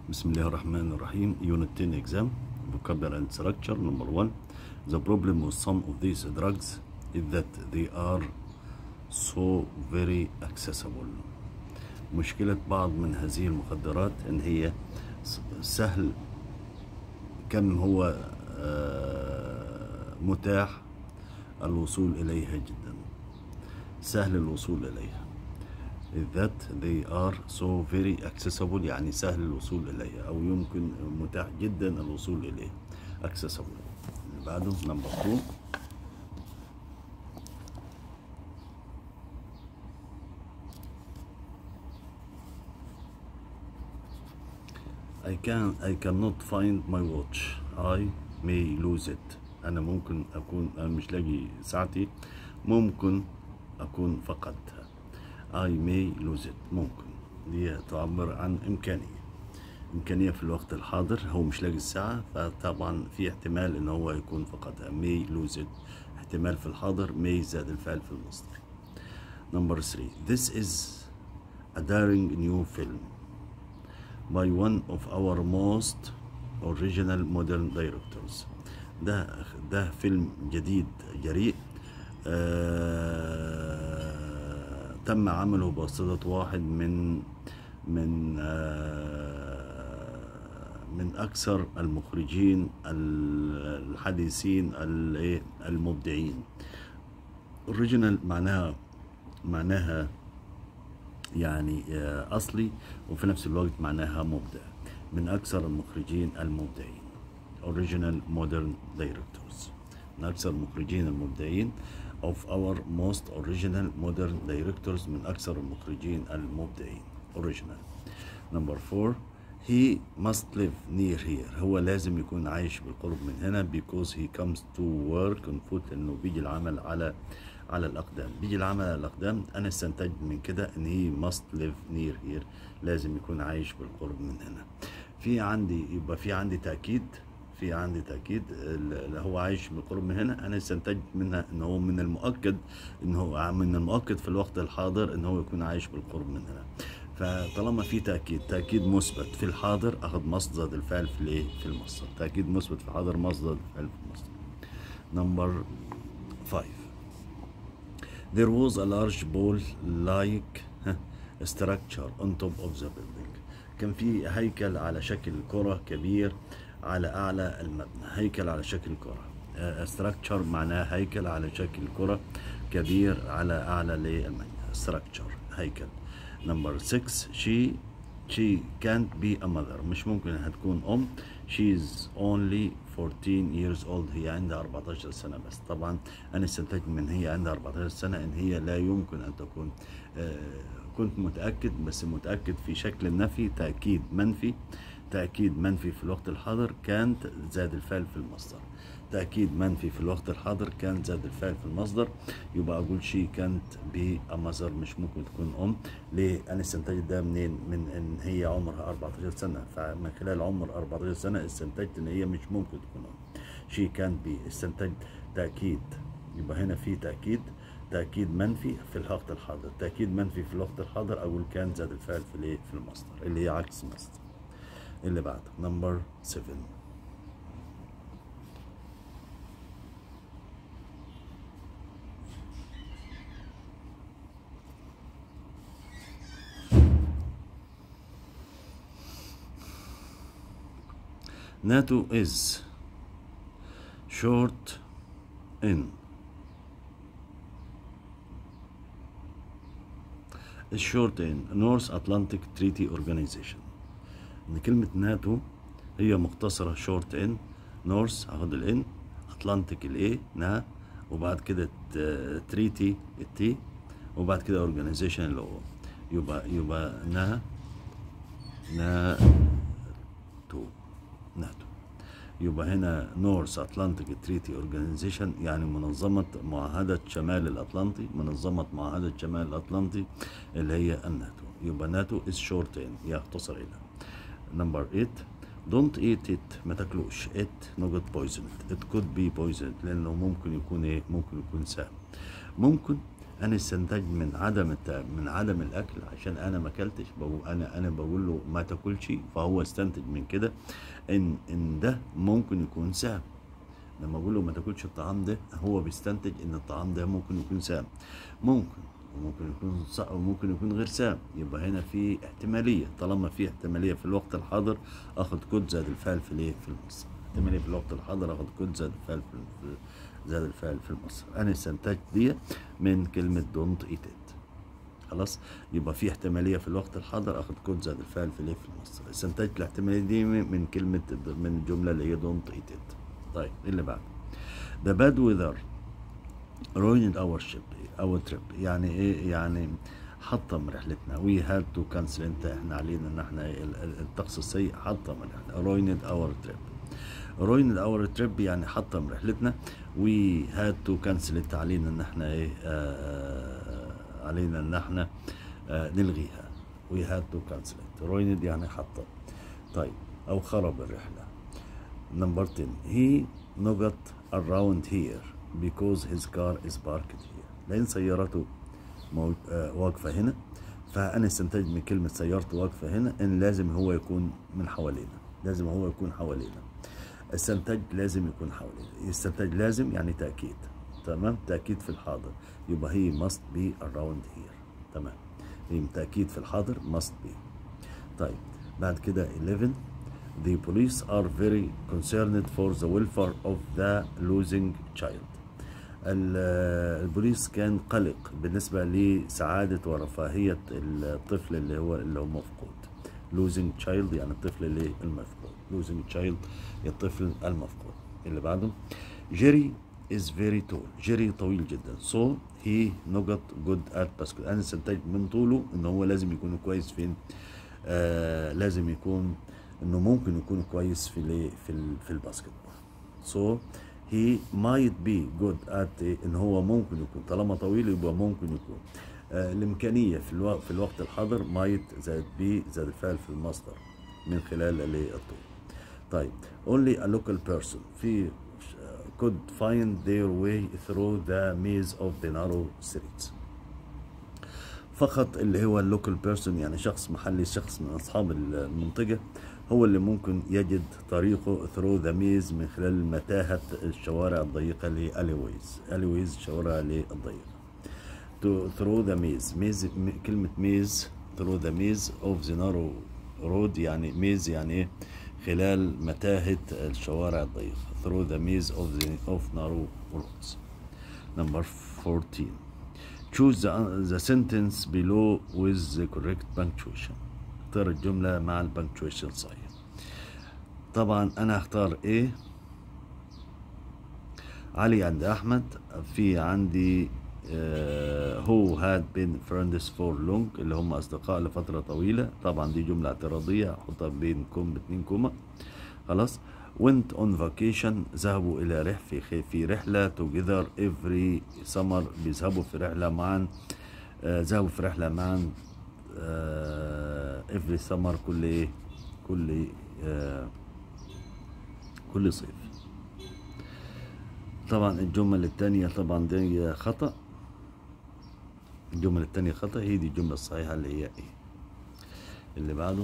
بسم الله الرحمن الرحيم Unit 10 exam vocabulary and structure number one the problem with some of these drugs is that they are so very accessible مشكلة بعض من هذه المخدرات ان هي س- سهل كم هو آه، متاح الوصول إليها جدا سهل الوصول إليها is that they are so very accessible يعني سهل الوصول إليها أو يمكن متاح جدا الوصول إليها accessible اللي بعده number two I can I cannot find my watch I may lose it أنا ممكن أكون أنا مش لاقي ساعتي ممكن أكون فقدتها I may lose it ممكن دي تعبر عن إمكانية إمكانية في الوقت الحاضر هو مش لاقي الساعة فطبعا في احتمال إن هو يكون فقدها may lose it احتمال في الحاضر may زاد الفعل في المصدر Number three This is a daring new film by one of our most original modern directors ده ده فيلم جديد جريء آه تم عمله بواسطة واحد من من آه من أكثر المخرجين الحديثين ال- المبدعين original معناها معناها يعني آه، أصلي وفي نفس الوقت معناها مبدع من أكثر المخرجين المبدعين original modern directors من أكثر المخرجين المبدعين of our most original modern directors من أكثر المخرجين المبدعين original number four he must live near here هو لازم يكون عايش بالقرب من هنا because he comes to work on foot لأنه بيجي العمل على على الأقدام بيجي العمل على الأقدام أنا استنتجت من كده إن he must live near here لازم يكون عايش بالقرب من هنا في عندي يبقى في عندي تأكيد في عندي تأكيد اللي هو عايش بالقرب من هنا أنا استنتجت منها إن هو من المؤكد إن هو من المؤكد في الوقت الحاضر إن هو يكون عايش بالقرب من هنا فطالما في تأكيد تأكيد مثبت في الحاضر أخذ مصدر الفعل في الإيه في المصدر تأكيد مثبت في الحاضر مصدر الفعل في المصدر نمبر 5 There was a large ball-like structure on top of the building. كان في هيكل على شكل كرة كبير على أعلى المبنى هيكل على شكل كرة آه، structure معناه هيكل على شكل كرة كبير على أعلى للمبنى structure هيكل number 6 she she can't be a mother مش ممكن انها تكون ام she's only 14 years old هي عندها 14 سنة بس طبعا انا استنتجت من هي عندها 14 سنة ان هي لا يمكن ان تكون آه كنت متأكد بس متأكد في شكل النفي تأكيد منفي تأكيد منفي في الوقت الحاضر كانت زاد الفعل في المصدر تأكيد منفي في الوقت الحاضر كان زاد الفعل في المصدر يبقى أقول شي كانت بي مصدر مش ممكن تكون أم ليه أنا استنتجت ده منين من إن هي عمرها 14 سنة فمن خلال عمر 14 سنة استنتجت إن هي مش ممكن تكون أم شي كانت بي استنتجت تأكيد يبقى هنا في تأكيد تأكيد منفي في الوقت الحاضر تأكيد منفي في الوقت الحاضر أقول كان زاد الفعل في الإيه في المصدر اللي هي عكس مصدر اللي بعده نمبر 7 NATO is short in is short in North Atlantic Treaty Organization ان كلمة ناتو هي مختصرة short in North هاخد ال N Atlantic ال A نا وبعد كده تريتي التي وبعد كده organization ال O يبقى يبقى نا نا تو ناتو يبقى هنا نورث اتلانتيك تريتي اورجانيزيشن يعني منظمه معاهده شمال الاطلنطي منظمه معاهده شمال الاطلنطي اللي هي الناتو يبقى ناتو از شورت ان يختصر الى نمبر 8 دونت ايت ات ما تاكلوش ات نوجت بويزن ات كود بي بويزن لانه ممكن يكون ايه ممكن يكون سام ممكن انا استنتج من عدم الت... من عدم الاكل عشان انا ما اكلتش بقول انا انا بقول له ما تاكلش فهو استنتج من كده ان ان ده ممكن يكون سام لما اقول له ما تاكلش الطعام ده هو بيستنتج ان الطعام ده ممكن يكون سام ممكن وممكن يكون صح وممكن يكون غير سام يبقى هنا في احتماليه طالما في احتماليه في الوقت الحاضر اخد كود زائد الفعل في الايه في المصدر احتماليه في الوقت الحاضر اخد كود زائد الفعل في في- زائد الفعل في المصدر انا استنتجت دي من كلمه دونت ايت ات خلاص يبقى في احتماليه في الوقت الحاضر اخد كود زائد الفعل في الايه في المصدر استنتجت الاحتماليه دي من من كلمه من الجمله اللي هي دونت ايت ات طيب إيه اللي بعد The bad weather ruined our ship our trip يعني ايه يعني حطم رحلتنا we had to cancel انت احنا علينا ان احنا ال- ال- الطقس السيء حطم الرحله ruined our trip ruined our trip يعني حطم رحلتنا we had to cancel انت علينا ان احنا ايه آه علينا ان احنا آه نلغيها we had to cancel it ruined يعني حطم طيب او خرب الرحله Number 10 he نقط around here because his car is parked here لأن سيارته مو... آه واقفة هنا فأنا استنتجت من كلمة سيارته واقفة هنا إن لازم هو يكون من حوالينا لازم هو يكون حوالينا استنتج لازم يكون حوالينا استنتج لازم يعني تأكيد تمام تأكيد في الحاضر يبقى هي must be around here تمام هي تأكيد في الحاضر must be طيب بعد كده 11 The police are very concerned for the welfare of the losing child. ال- البوليس كان قلق بالنسبة لسعادة ورفاهية الطفل اللي هو اللي هو مفقود. losing child يعني الطفل اللي المفقود. losing child الطفل المفقود. اللي بعده جيري is very tall. جيري طويل جدا. So he not good at basketball. أنا استنتجت من طوله إن هو لازم يكون كويس فين؟ آه لازم يكون انه ممكن يكون كويس في ال في ال في الباسكت بول so he might be good at ان هو ممكن يكون طالما طويل يبقى ممكن يكون آه الامكانيه في الوقت في الوقت الحاضر might زائد be زائد الفعل في المصدر من خلال اللي الطول طيب only a local person في could find their way through the maze of the narrow streets فقط اللي هو اللوكال بيرسون يعني شخص محلي شخص من اصحاب المنطقه هو اللي ممكن يجد طريقه ثرو ذا ميز من خلال متاهه الشوارع الضيقه لاليويز اليويز الشوارع الضيقه ثرو ذا ميز ميز كلمه ميز ثرو ذا ميز اوف ذا نارو رود يعني ميز يعني ايه خلال متاهه الشوارع الضيقه ثرو ذا ميز اوف ذا اوف نارو رودز نمبر 14 choose the, the sentence below with the correct punctuation اختار الجملة مع البنكتويشن صحيح طبعا انا هختار ايه علي عند احمد في عندي uh, who had been friends for long اللي هم اصدقاء لفترة طويلة طبعا دي جملة اعتراضية احطها بين كوم باتنين كومة خلاص went on vacation ذهبوا إلى رح في في رحلة together every summer بيذهبوا في رحلة معا آه ذهبوا في رحلة معا آه every summer كل إيه كل آه كل صيف طبعا الجمل الثانية طبعا دي خطأ الجمل الثانية خطأ هي دي الجملة الصحيحة اللي هي إيه اللي بعده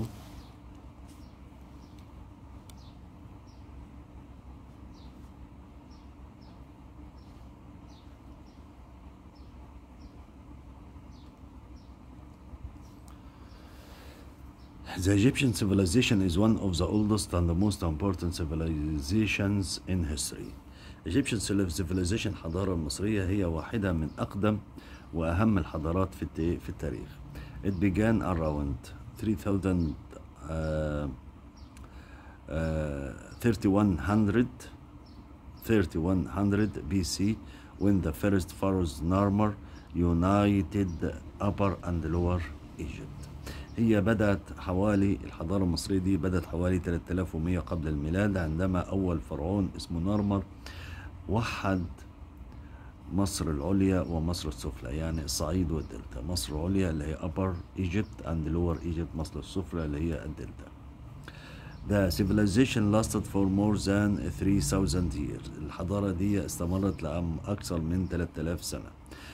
The Egyptian civilization is one of the oldest and the most important civilizations in history. Egyptian civilization الحضارة المصرية هي واحدة من أقدم وأهم الحضارات في الت- في التاريخ. It began around 3000 uh, uh, 3100 3100 BC when the first pharaohs Narmer united Upper and Lower Egypt. هي بدأت حوالي الحضارة المصرية دي بدأت حوالي 3100 قبل الميلاد عندما أول فرعون اسمه نارمر وحد مصر العليا ومصر السفلى يعني الصعيد والدلتا مصر العليا اللي هي Upper Egypt and Lower Egypt مصر السفلى اللي هي الدلتا The civilization lasted for more than 3000 years الحضارة دي استمرت لأكثر من 3000 سنة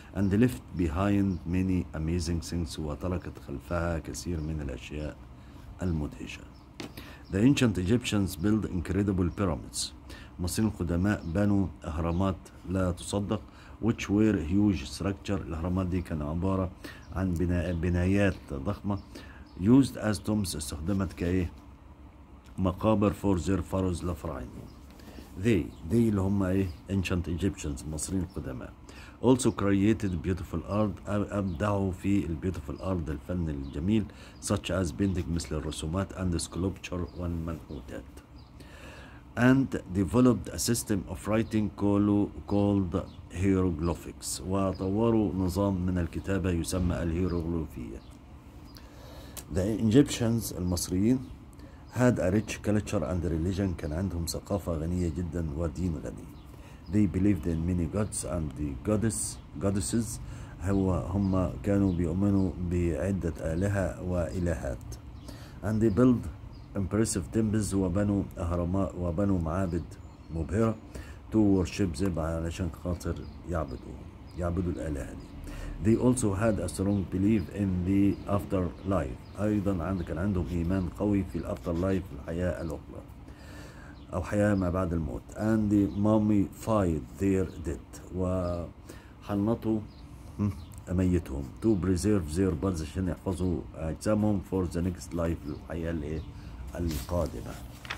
and left behind many amazing things وتركت خلفها كثير من الأشياء المدهشة The ancient Egyptians built incredible pyramids المصريين القدماء بنوا أهرامات لا تصدق which were huge structure الأهرامات دي كان عبارة عن بناء بنايات ضخمة used as tombs استخدمت كإيه مقابر for their pharaohs لفراعنهم they they اللي هم ايه ancient Egyptians المصريين القدماء also created beautiful art أبدعوا في ال beautiful art الفن الجميل such as painting مثل الرسومات and sculpture والمنحوتات and developed a system of writing called, called hieroglyphics وطوروا نظام من الكتابة يسمى الهيروغليفية The Egyptians المصريين had a rich culture and religion كان عندهم ثقافة غنية جدا ودين غني They believed in many gods and the goddess, goddesses هو هم كانوا بيؤمنوا بعدة آلهة وإلهات and they built impressive temples وبنوا أهرامات وبنوا معابد مبهرة to worship them علشان خاطر يعبدوا يعبدوا الآلهة دي They also had a strong belief in the afterlife أيضا عند كان عندهم إيمان قوي في الأفتر لايف الحياة الأخرى أو حياة ما بعد الموت and they mummified their dead وحنطوا ميتهم to preserve their bodies عشان يحفظوا أجسامهم for the next life الحياة الإيه القادمة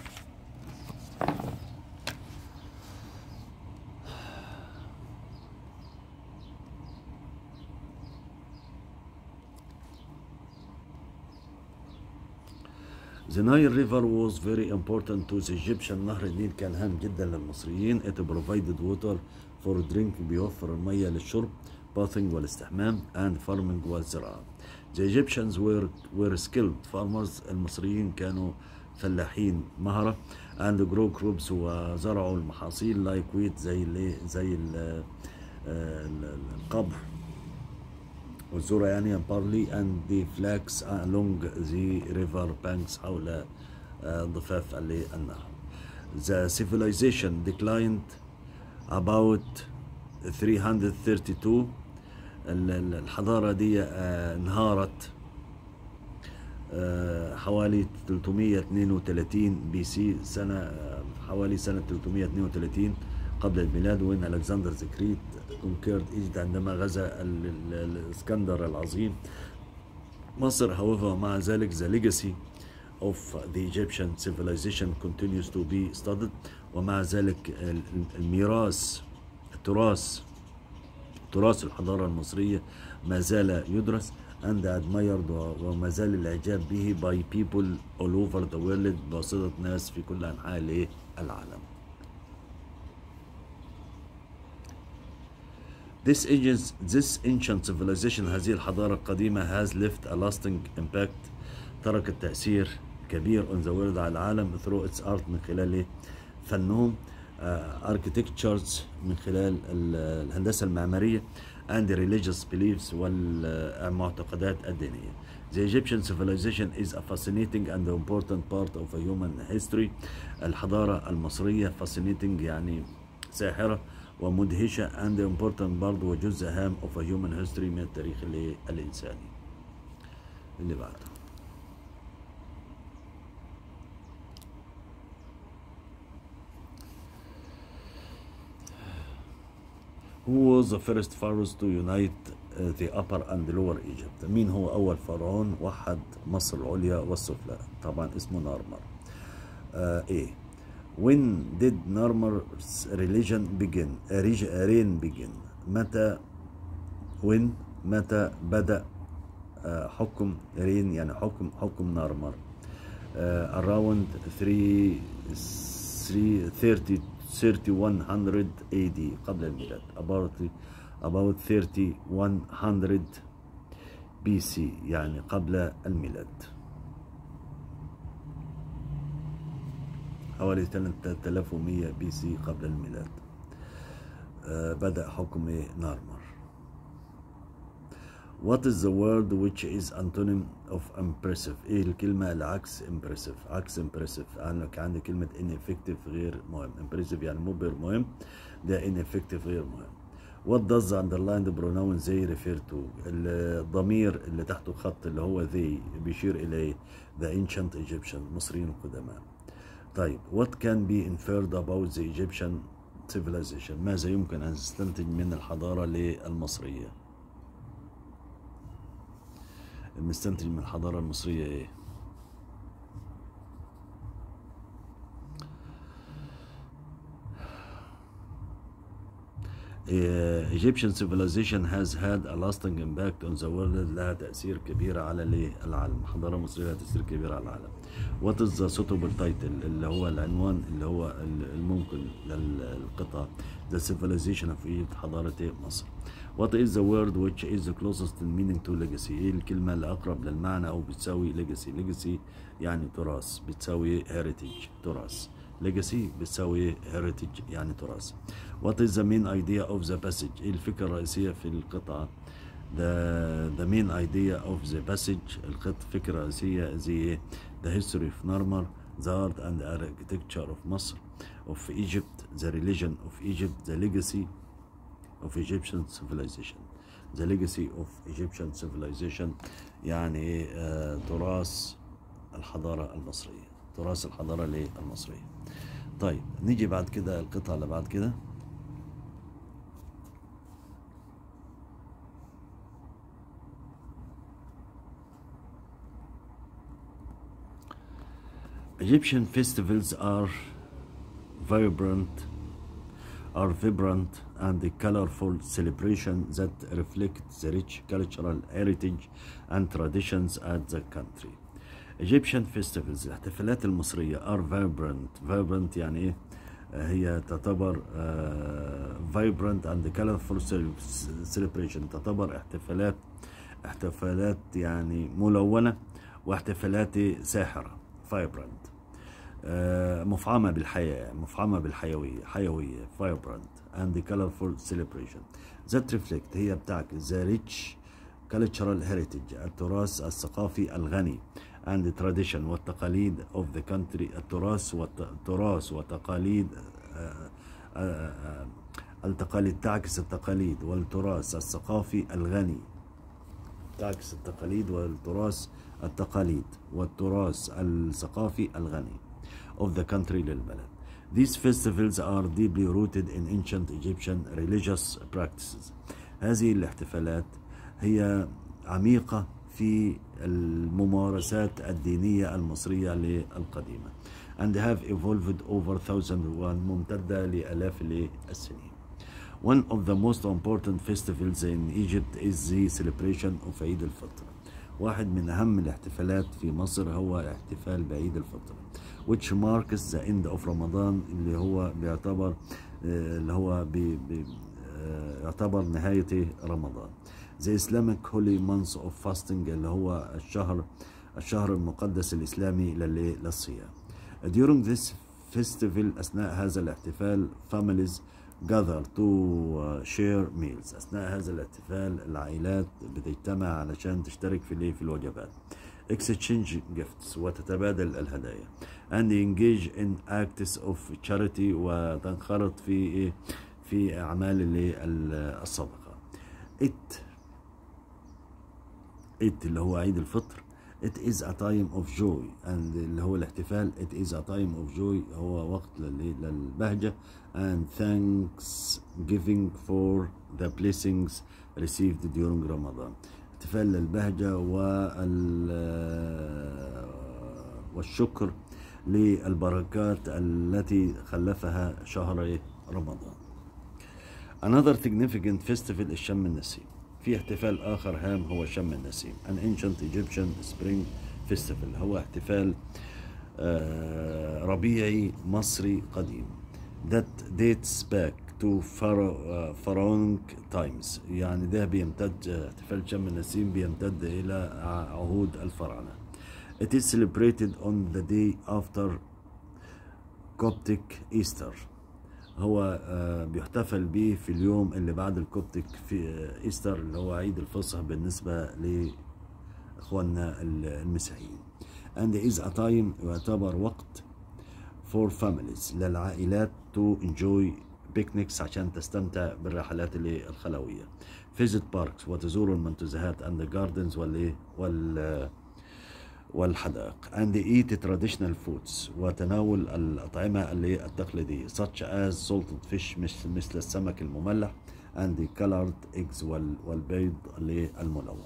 The Nile River was very important to the Egyptian نهر النيل كان هام جدا للمصريين it provided water for drink بيوفر المية للشرب bathing والاستحمام and farming والزراعة The Egyptians were, were skilled farmers المصريين كانوا فلاحين مهرة and grow crops وزرعوا المحاصيل like wheat زي ال زي ال القمح والذرة يعني barley and the flax along the river banks حول ضفاف النهر. The civilization declined about 332 الحضارة دي انهارت حوالي 332 بي سي سنة حوالي سنة 332 قبل الميلاد وين ألكسندر زكريت كونكيرد ايجيبت عندما غزا الاسكندر العظيم مصر however مع ذلك the legacy of the Egyptian civilization continues to be studied ومع ذلك الميراث التراث تراث الحضارة المصرية ما زال يدرس and admired وما زال الإعجاب به by people all over the world بواسطة ناس في كل أنحاء العالم. This ancient, this ancient civilization هذه الحضارة القديمة has left a lasting impact تركت تأثير كبير on the world على العالم through its art من خلال فنهم uh, architectures من خلال الهندسة المعمارية and the religious beliefs والمعتقدات الدينية. The Egyptian civilization is a fascinating and important part of a human history. الحضارة المصرية fascinating يعني ساحرة ومدهشة and important برضه وجزء هام of a human history من التاريخ الإنساني. اللي بعده. Who was the first pharaohs to unite uh, the upper and lower Egypt مين هو أول فرعون وحد مصر العليا والسفلى طبعا اسمه نارمر uh, A When did Narmer's religion begin uh, reign begin متى when متى بدأ uh, حكم رين يعني حكم حكم نارمر uh, around 3 30 3100 AD قبل الميلاد about about 3100 BC يعني قبل الميلاد حوالي 3100 بي سي قبل الميلاد آه بدأ حكم نارمر What is the word which is antonym of impressive؟ ايه الكلمة العكس impressive؟ عكس impressive عندك عندي كلمة ineffective غير مهم impressive يعني مبهر مهم ده ineffective غير مهم What does the underlined pronoun they refer to الضمير اللي تحته خط اللي هو they بيشير إليه the ancient Egyptian المصريين القدماء طيب what can be inferred about the Egyptian civilization ماذا يمكن أن نستنتج من الحضارة للمصرية نستنتج من الحضارة المصرية إيه Uh, Egyptian civilization has had a lasting impact on the world لها تأثير كبير على الايه؟ العالم الحضارة المصرية لها تأثير كبير على العالم What is the suitable title اللي هو العنوان اللي هو الممكن للقطعة The civilization of Egypt حضارة إيه؟ مصر What is the word which is the closest in meaning to legacy ايه الكلمة اللي أقرب للمعنى أو بتساوي legacy legacy يعني تراث بتساوي heritage تراث legacy بتساوي heritage يعني تراث What is the main idea of the passage ايه الفكرة الرئيسية في القطعة the the main idea of the passage القطعة فكرة رئيسية زي the history of Narmar the art and architecture of مصر of Egypt the religion of Egypt the legacy of Egyptian civilization the legacy of Egyptian civilization يعني آه تراث الحضارة المصرية تراث الحضارة المصرية طيب نيجي بعد كده القطعة اللي بعد كده Egyptian festivals are vibrant are vibrant and colorful celebrations that reflect the rich cultural heritage and traditions of the country. Egyptian festivals الاحتفالات المصرية are vibrant vibrant يعني ايه هي تعتبر uh, vibrant and colorful celebration تعتبر احتفالات احتفالات يعني ملونة واحتفالات ساحرة vibrant uh, مفعمة بالحياة مفعمة بالحيوية حيوية vibrant and colorful celebration that reflect هي بتعكس the rich cultural heritage التراث الثقافي الغني and the tradition والتقاليد of the country التراث والتراث وتقاليد uh, uh, التقاليد تعكس التقاليد والتراث الثقافي الغني تعكس التقاليد والتراث التقاليد والتراث الثقافي الغني of the country للبلد. These festivals are deeply rooted in ancient Egyptian religious practices. هذه الاحتفالات هي عميقة في الممارسات الدينية المصرية القديمة and have evolved over thousands وممتدة لآلاف السنين. One of the most important festivals in Egypt is the celebration of عيد الفطر. واحد من أهم الاحتفالات في مصر هو احتفال بعيد الفطر which marks the end of Ramadan اللي هو بيعتبر اللي هو بي بي يعتبر نهاية رمضان The Islamic Holy Month of Fasting اللي هو الشهر الشهر المقدس الإسلامي للصيام During this festival أثناء هذا الاحتفال families gather to share meals أثناء هذا الاحتفال العائلات بتجتمع علشان تشترك في في الوجبات exchange gifts وتتبادل الهدايا and engage in acts of charity وتنخرط في في أعمال الصدقة it it اللي هو عيد الفطر it is a time of joy and اللي هو الاحتفال it is a time of joy هو وقت للبهجة and thanks giving for the blessings received during Ramadan احتفال للبهجة وال والشكر للبركات التي خلفها شهر رمضان Another significant festival الشم النسيم في احتفال آخر هام هو شم النسيم An ancient Egyptian spring festival هو احتفال ربيعي مصري قديم that dates back to pharaonic times يعني ده بيمتد احتفال شم النسيم بيمتد إلى عهود الفراعنة It is celebrated on the day after Coptic Easter هو بيحتفل به في اليوم اللي بعد الكوبتك في ايستر اللي هو عيد الفصح بالنسبة لإخواننا المسيحيين and is a time يعتبر وقت for families للعائلات to enjoy بيكنيكس عشان تستمتع بالرحلات اللي الخلويه فيزيت باركس وتزور المنتزهات اند جاردنز والايه وال والحدائق and eat traditional foods وتناول الأطعمة اللي التقليدية such as salted fish مثل مثل السمك المملح and colored eggs وال- والبيض اللي الملون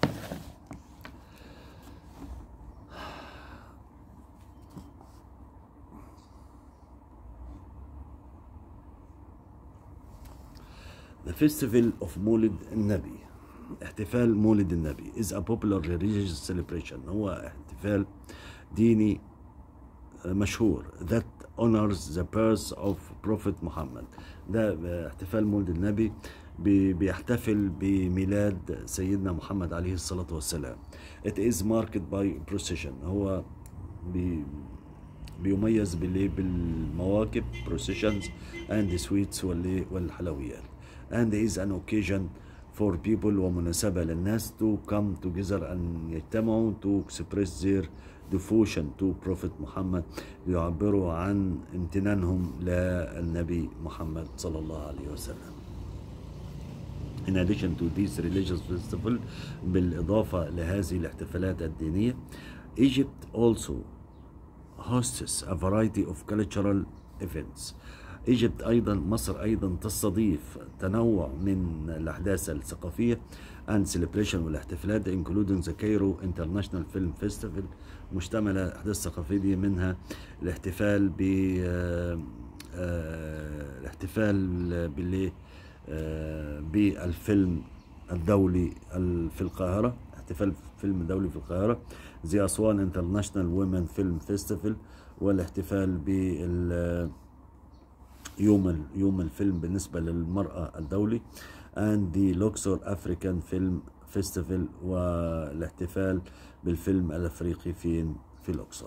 The Festival of مولد النبي احتفال مولد النبي is a popular religious celebration هو احتفال ديني مشهور that honors the birth of Prophet Muhammad ده احتفال مولد النبي بي- بيحتفل بميلاد سيدنا محمد عليه الصلاة والسلام it is marked by procession هو بي بيميز بالايه بالمواكب processions and sweets والإيه؟ والحلويات and is an occasion for people ومناسبة للناس to come together أن يجتمعوا to express their devotion to Prophet محمد ليعبروا عن امتنانهم للنبي محمد صلى الله عليه وسلم In addition to these religious festivals بالإضافة لهذه الاحتفالات الدينية Egypt also hosts a variety of cultural events. Egypt أيضا مصر أيضا تستضيف تنوع من الأحداث الثقافية and celebration والاحتفالات including the Cairo International Film Festival مشتملة أحداث ثقافية دي منها الاحتفال ب آه، آه، الاحتفال بالإيه آه، بالفيلم الدولي ال- في القاهرة احتفال فيلم دولي في القاهرة زي أسوان انترناشونال وومن فيلم فيستيفال والاحتفال بال يوم ال- يوم الفيلم بالنسبة للمرأة الدولي and the Luxor African Film Festival والاحتفال بالفيلم الأفريقي في في الأقصر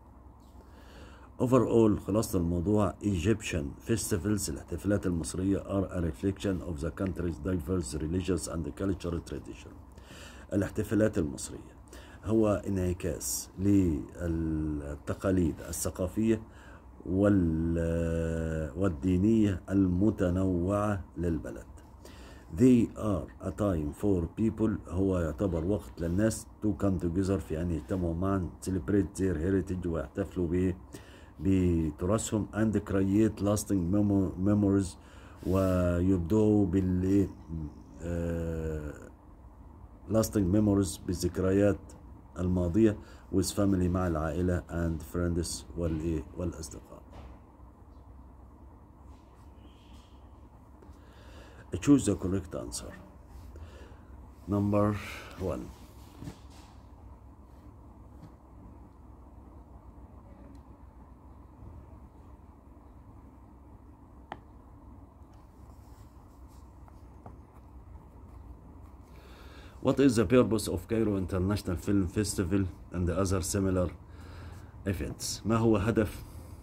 overall خلاصة الموضوع Egyptian festivals الاحتفالات المصرية are a reflection of the country's diverse religious and cultural tradition الاحتفالات المصرية هو انعكاس للتقاليد الثقافية وال- والدينية المتنوعة للبلد They are a time for people هو يعتبر وقت للناس to come together في أن يجتمعوا معا celebrate their heritage ويحتفلوا ب بتراثهم and create lasting memo- memories ويبدأوا بال آه، lasting memories بالذكريات الماضية with family مع العائلة and friends والإيه والأصدقاء choose the correct answer number one What is the purpose of Cairo International Film Festival and the other similar events؟ ما هو هدف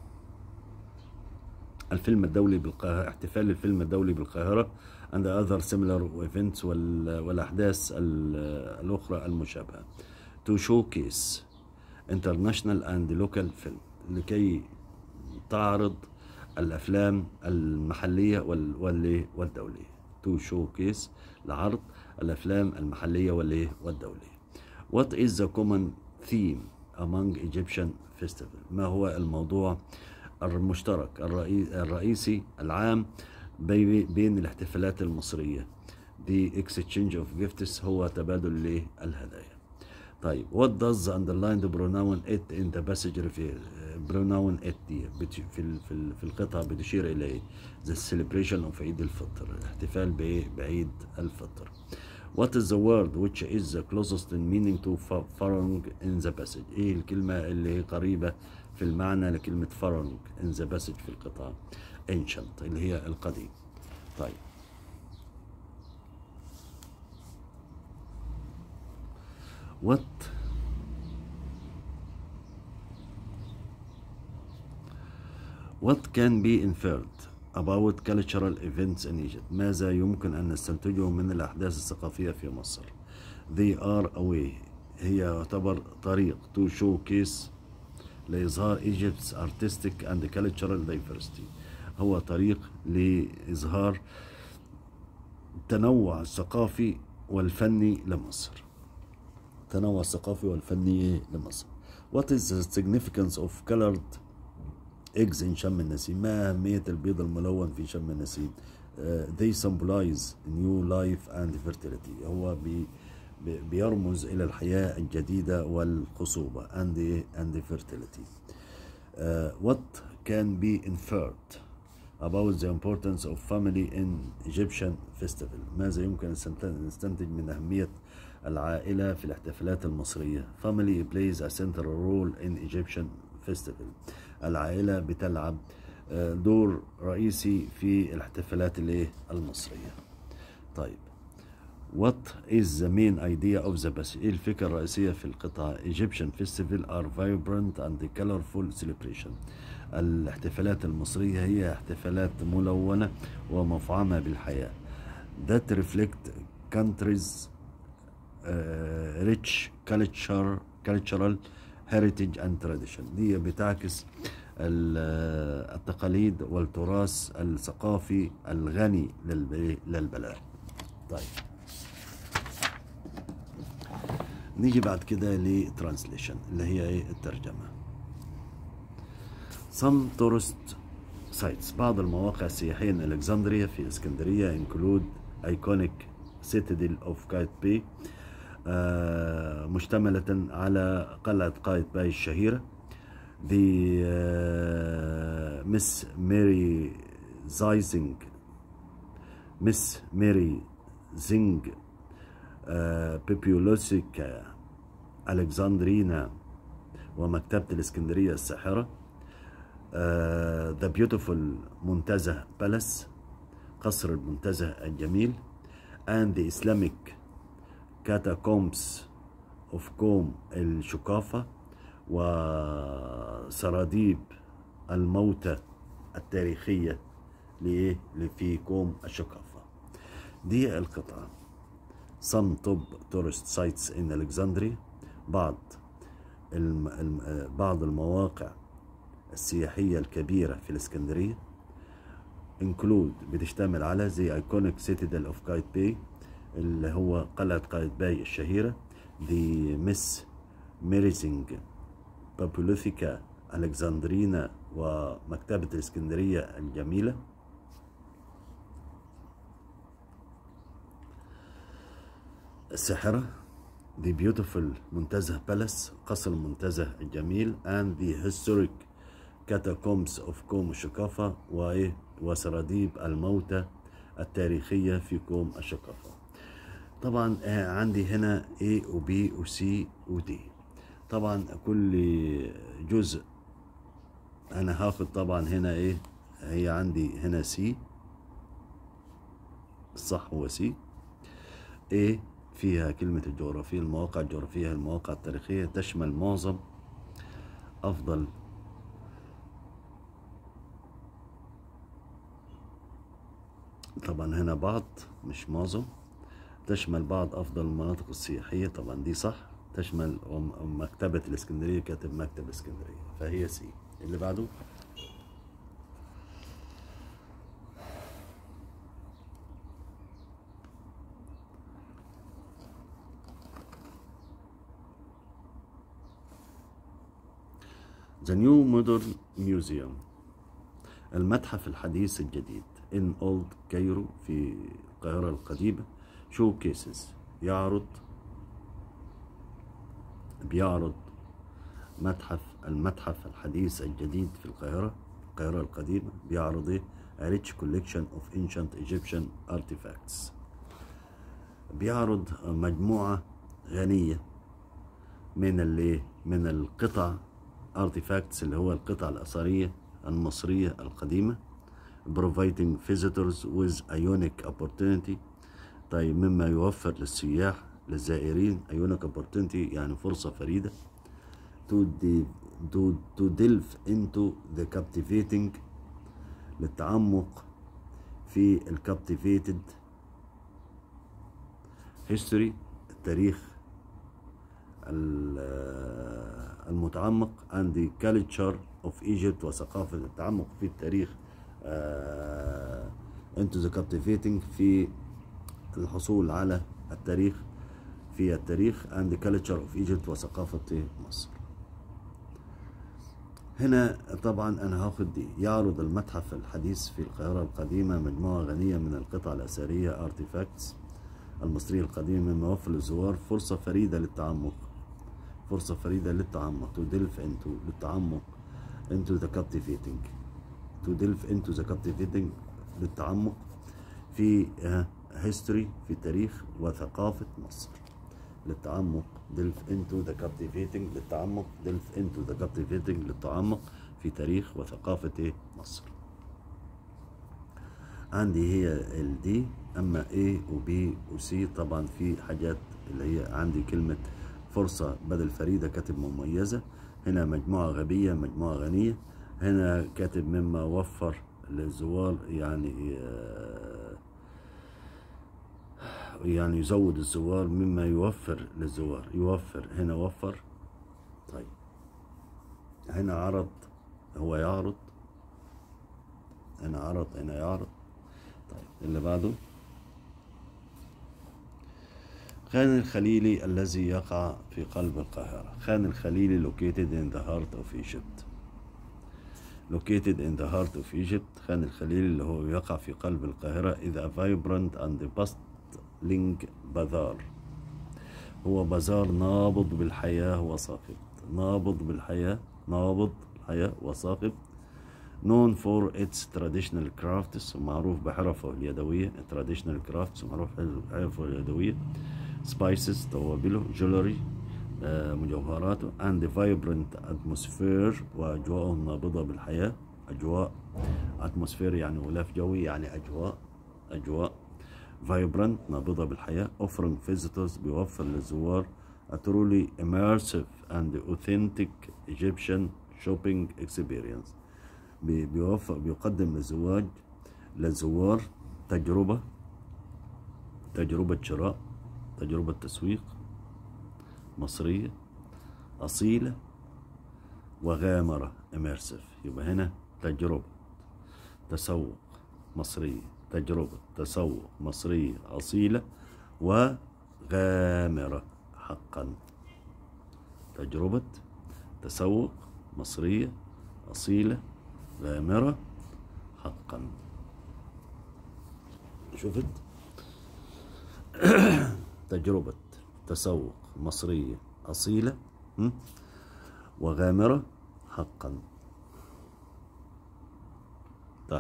الفيلم الدولي بالقاهرة احتفال الفيلم الدولي بالقاهرة and the other similar events وال... والأحداث ال- الأخرى المشابهة to showcase international and local film لكي تعرض الأفلام المحلية وال... وال... والدولية to showcase لعرض الأفلام المحلية والإيه؟ والدولية What is the common theme among Egyptian festival ما هو الموضوع المشترك الرئي- الرئيسي العام بي- بين الاحتفالات المصرية The exchange of gifts هو تبادل ليه؟ الهدايا طيب what does the underlined pronoun it in the passage refer pronoun it دي بت- في ال- في ال- في القطعة بتشير إلى إيه؟ the celebration of عيد الفطر الاحتفال بإيه؟ بعيد الفطر What is the word which is the closest in meaning to fa- farang in the passage؟ إيه الكلمة اللي هي قريبة في المعنى لكلمة farang in the passage في القطعة؟ ancient اللي هي القديم. طيب What What can be inferred about cultural events in Egypt? ماذا يمكن أن نستنتجه من الأحداث الثقافية في مصر؟ They are a way هي يعتبر طريق to showcase لإظهار Egypt's artistic and cultural diversity هو طريق لإظهار التنوع الثقافي والفني لمصر التنوع الثقافي والفني لمصر What is the significance of colored eggs in شم النسيم ما أهمية البيض الملون في شم النسيم uh, they symbolize new life and fertility هو بي بي- بيرمز إلى الحياة الجديدة والخصوبة and and fertility uh, what can be inferred about the importance of family in Egyptian festival ماذا يمكن أن نستنتج من أهمية العائلة في الاحتفالات المصرية family plays a central role in Egyptian festival العائلة بتلعب آه، دور رئيسي في الاحتفالات الايه المصرية طيب What is the main idea of the passage؟ ايه الفكرة الرئيسية في القطعة؟ Egyptian festival are vibrant and colorful celebration. الاحتفالات المصرية هي احتفالات ملونة ومفعمة بالحياة. That reflect countries uh, rich culture cultural heritage and tradition. دي بتعكس ال- التقاليد والتراث الثقافي الغني للب- للبلد. طيب. نيجي بعد كده لترانسليشن اللي هي ايه الترجمة Some tourist sites بعض المواقع السياحية in الكسندريا في اسكندرية include iconic citadel of Qaitbay آه مشتملة على قلعة قايتباي الشهيرة the uh, Miss Mary Zeising Miss Mary Zing آه، بيبيولوسيكا ألكسندرينا ومكتبة الإسكندرية الساحرة ذا بيوتيفول منتزه بالاس قصر المنتزه الجميل and the Islamic catacombs of كوم الشقافة وسراديب الموتى التاريخية لإيه؟ اللي في كوم الشقافة دي القطعة some top tourist sites in Alexandria بعض الم... الم... آه، بعض المواقع السياحية الكبيرة في الإسكندرية include بتشتمل على the iconic citadel of Qaitbay اللي هو قلعة قايتباي الشهيرة the Miss Merizing Bibliotheca Alexandrina ومكتبة الإسكندرية الجميلة الساحرة The Beautiful منتزه بالاس قصر المنتزه الجميل and the historic catacombs of كوم الشقافة وإيه وسراديب الموتى التاريخية في كوم الشقافة طبعا آه، عندي هنا A و B و C و D طبعا كل جزء أنا هاخد طبعا هنا إيه هي عندي هنا C الصح هو C A فيها كلمة الجغرافية المواقع الجغرافية المواقع التاريخية تشمل معظم أفضل طبعا هنا بعض مش معظم تشمل بعض أفضل المناطق السياحية طبعا دي صح تشمل وم- مكتبة الإسكندرية كاتب مكتب اسكندرية فهي سي اللي بعده The New Modern Museum المتحف الحديث الجديد in Old Cairo في القاهرة القديمة showcases يعرض بيعرض متحف المتحف الحديث الجديد في القاهرة القاهرة القديمة بيعرض ايه a rich collection of ancient Egyptian artifacts بيعرض مجموعة غنية من اللي من القطع artifacts اللي هو القطع الأثرية المصرية القديمة providing visitors with a unique opportunity طيب مما يوفر للسياح للزائرين a unique opportunity يعني فرصة فريدة to, de, to, to delve into the captivating للتعمق في ال captivated history التاريخ ال- المتعمق and the culture of Egypt وثقافة التعمق في التاريخ آه into the captivating في الحصول على التاريخ في التاريخ and the culture of Egypt وثقافة مصر هنا طبعا انا هاخد دي يعرض المتحف الحديث في القاهرة القديمة مجموعة غنية من القطع الأثرية artifacts المصرية القديمة مما يوفر للزوار فرصة فريدة للتعمق فرصة فريدة للتعمق to delve into للتعمق into the captivating to delve into the captivating للتعمق في آه، history في تاريخ وثقافة مصر للتعمق delve into the captivating للتعمق delve into the captivating للتعمق في تاريخ وثقافة إيه؟ مصر عندي هي ال دي اما A و B و C طبعا في حاجات اللي هي عندي كلمة فرصة بدل فريدة كاتب مميزة هنا مجموعة غبية مجموعة غنية هنا كاتب مما وفر للزوار يعني آه، يعني يزود الزوار مما يوفر للزوار يوفر هنا وفر طيب هنا عرض هو يعرض هنا عرض هنا يعرض طيب اللي بعده خان الخليلي الذي يقع في قلب القاهرة خان الخليلي located in the heart of Egypt located in the heart of Egypt خان الخليلي اللي هو يقع في قلب القاهرة is a vibrant and bustling bazaar هو بازار نابض بالحياة وصاخب نابض بالحياة نابض الحياة وصاخب known for its traditional crafts معروف بحرفه اليدوية traditional crafts معروف بحرفه اليدوية spices توابله jewelry آه، مجوهراته and vibrant atmosphere وأجواءه النابضة بالحياة أجواء atmosphere يعني غلاف جوي يعني أجواء أجواء vibrant نابضة بالحياة offering visitors بيوفر للزوار a truly immersive and authentic Egyptian shopping experience بي- بيوفر بيقدم للزواج للزوار تجربة تجربة شراء تجربة تسويق مصرية أصيلة وغامرة immersive يبقى هنا تجربة تسوق مصرية تجربة تسوق مصرية أصيلة وغامرة حقا تجربة تسوق مصرية أصيلة غامرة حقا شفت تجربة تسوق مصرية أصيلة م? وغامرة حقا طيب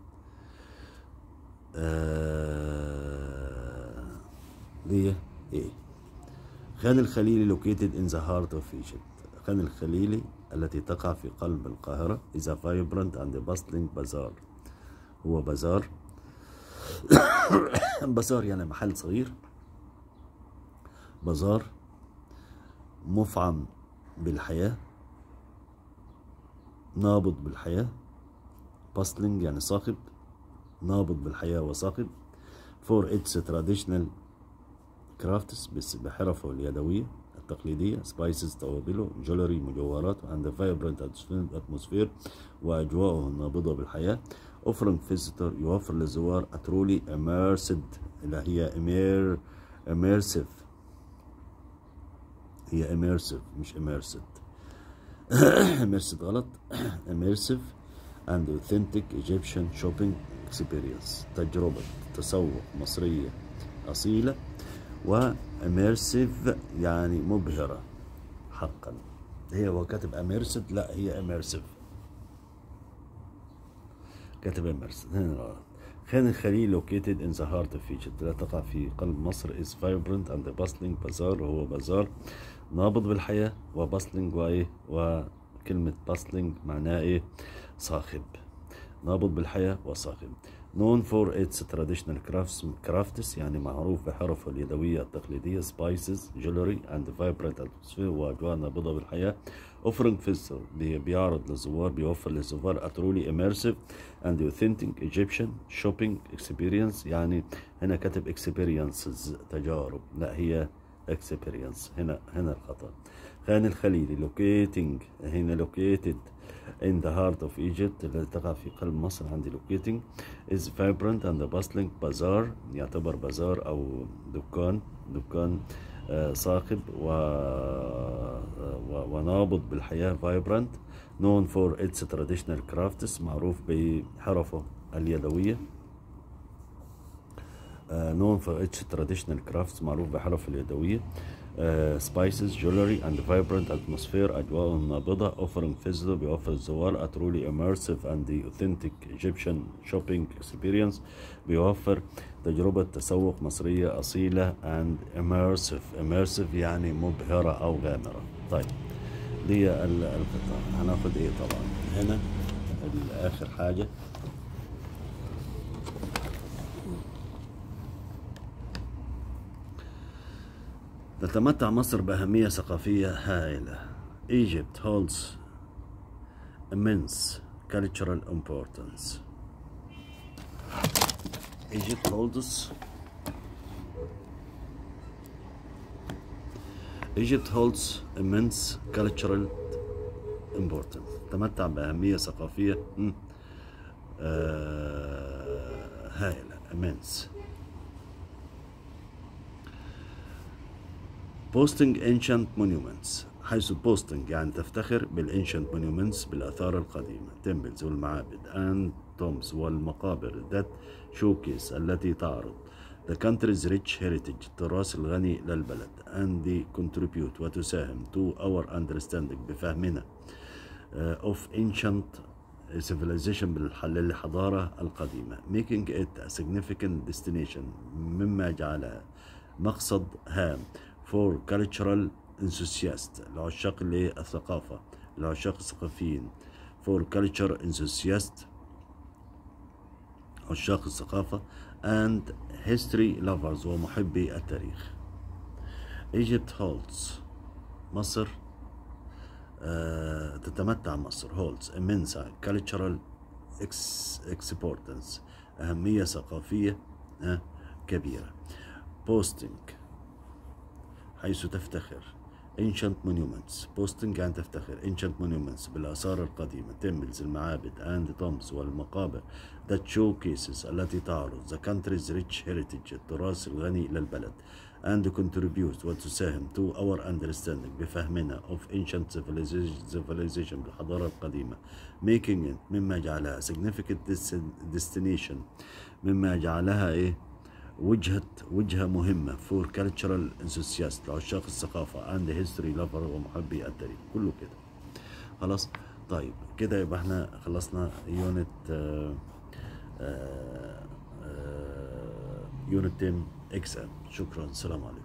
آه... دي ايه خان الخليلي located in the heart of Egypt خان الخليلي التي تقع في قلب القاهرة is a vibrant and bustling bazaar هو بازار بازار يعني محل صغير بازار مفعم بالحياة نابض بالحياة bustling يعني صاخب نابض بالحياة وصاخب for its traditional crafts بس بحرفه اليدوية التقليدية سبايسز توابله جولري مجوهرات and the vibrant atmosphere وأجواءه النابضة بالحياة offering visitor يوفر للزوار a truly immersed اللي هي immer immersive هي immersive مش immersed immersed غلط immersive and authentic Egyptian shopping experience تجربة تسوق مصرية أصيلة و immersive يعني مبهرة حقا هي هو كاتب immersed لا هي immersive كاتب immersed هنا غلط خان الخليل located in the heart of Egypt لا تقع في قلب مصر is vibrant and bustling بازار وهو بازار نابض بالحياة وبustling وإيه وكلمة bustling معناها إيه صاخب نابض بالحياة وصاخب known for its traditional crafts crafts يعني معروف بحرفه اليدوية التقليدية spices jewelry and vibrant atmosphere وأجواء نابضة بالحياة offering visitor بي- بيعرض للزوار بيوفر للزوار a truly immersive and authentic Egyptian shopping experience يعني هنا كاتب experiences تجارب لا هي experience هنا هنا الخطأ خان الخليلي locating هنا located in the heart of Egypt التي تقع في قلب مصر عندي locating is vibrant and bustling bazaar يعتبر بازار أو دكان دكان آه، صاخب و... و... ونابض بالحياة vibrant known for its traditional crafts معروف بحرفه اليدوية uh, known for its traditional crafts معروف بحرف اليدوية uh, spices, jewelry and vibrant atmosphere أجواء نابضة offering visitor بيوفر الزوار a truly immersive and the authentic Egyptian shopping experience بيوفر تجربة تسوق مصرية أصيلة and immersive immersive يعني مبهرة أو غامرة طيب دي ال- القطع هناخد ايه طبعا هنا ال- آخر حاجة تتمتع مصر بأهمية ثقافية هائلة. Egypt holds immense cultural importance. Egypt holds Egypt holds immense cultural importance. تتمتع بأهمية ثقافية مم، آه، هائلة immense. بوستنج ancient monuments حيث بوستنج يعني تفتخر بالانشنت monuments بالآثار القديمة temples والمعابد and tombs والمقابر that showcase التي تعرض the country's rich heritage التراث الغني للبلد and they contribute وتساهم to our understanding بفهمنا uh, of ancient civilization بالح- للحضارة القديمة making it a significant destination مما جعلها مقصد هام for cultural enthusiasts لعشاق الثقافة لعشاق الثقافيين for culture enthusiasts عشاق الثقافة and history lovers ومحبي التاريخ Egypt holds مصر آه، تتمتع مصر holds immense cultural ex- importance أهمية ثقافية آه، كبيرة posting حيث تفتخر ancient monuments posting يعني تفتخر ancient monuments بالآثار القديمة temples المعابد and tombs والمقابر that showcases التي تعرض the country's rich heritage التراث الغني للبلد and contributes وتساهم to our understanding بفهمنا of ancient civilization, civilization بالحضارة القديمة making it مما جعلها significant desti- destination مما جعلها ايه وجهة وجهة مهمة for cultural enthusiasts لعشاق الثقافة and history lover ومحبي التاريخ كله كده خلاص طيب كده يبقى احنا خلصنا يونت يونت 10 اكس ام شكرا السلام عليكم